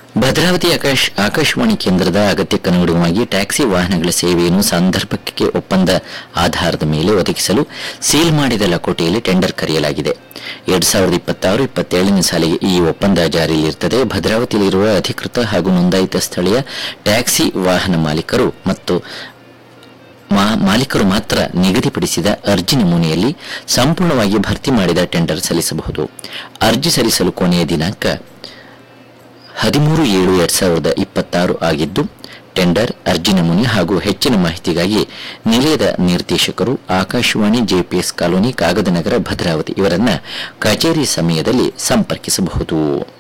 ಭದ್ರಾವತಿ ಆಕಾಶ್ ಆಕಾಶವಾಣಿ ಕೇಂದ್ರದ ಅಗತ್ಯಕ್ಕನುಗುಣವಾಗಿ ಟ್ಯಾಕ್ಸಿ ವಾಹನಗಳ ಸೇವೆಯನ್ನು ಸಂದರ್ಭಕ್ಕೆ ಒಪ್ಪಂದ ಆಧಾರದ ಮೇಲೆ ಒದಗಿಸಲು ಸೀಲ್ ಮಾಡಿದ ಲಕೋಟೆಯಲ್ಲಿ ಟೆಂಡರ್ ಕರೆಯಲಾಗಿದೆ ಎರಡ್ ಸಾವಿರದ ಇಪ್ಪತ್ತಾರು ಇಪ್ಪತ್ತೇಳನೇ ಸಾಲಿಗೆ ಈ ಒಪ್ಪಂದ ಜಾರಿಯಲ್ಲಿರುತ್ತದೆ ಭದ್ರಾವತಿಯಲ್ಲಿರುವ ಅಧಿಕೃತ ಹಾಗೂ ನೋಂದಾಯಿತ ಸ್ಥಳೀಯ ಟ್ಯಾಕ್ಸಿ ವಾಹನ ಮಾಲೀಕರು ಮತ್ತು ಮಾ- ಮಾಲೀಕರು ಮಾತ್ರ ನಿಗದಿಪಡಿಸಿದ ಅರ್ಜಿ ನಮೂನೆಯಲ್ಲಿ ಸಂಪೂರ್ಣವಾಗಿ ಭರ್ತಿ ಮಾಡಿದ ಟೆಂಡರ್ ಸಲ್ಲಿಸಬಹುದು ಅರ್ಜಿ ಸಲ್ಲಿಸಲು ಕೊನೆಯ ದಿನಾಂಕ ಹದಿಮೂರು ಏಳು ಎರಡ್ ಸಾವಿರದ ಇಪ್ಪತ್ತಾರು ಆಗಿದ್ದು ಟೆಂಡರ್ ಅರ್ಜಿ ನಮೂನೆ ಹಾಗೂ ಹೆಚ್ಚಿನ ಮಾಹಿತಿಗಾಗಿ ನಿಲಯದ ನಿರ್ದೇಶಕರು ಆಕಾಶವಾಣಿ ಜೆಪಿಎಸ್ ಕಾಲೋನಿ ಕಾಗದನಗರ ಭದ್ರಾವತಿ ಇವರನ್ನ ಕಚೇರಿ ಸಮಯದಲ್ಲಿ ಸಂಪರ್ಕಿಸಬಹುದು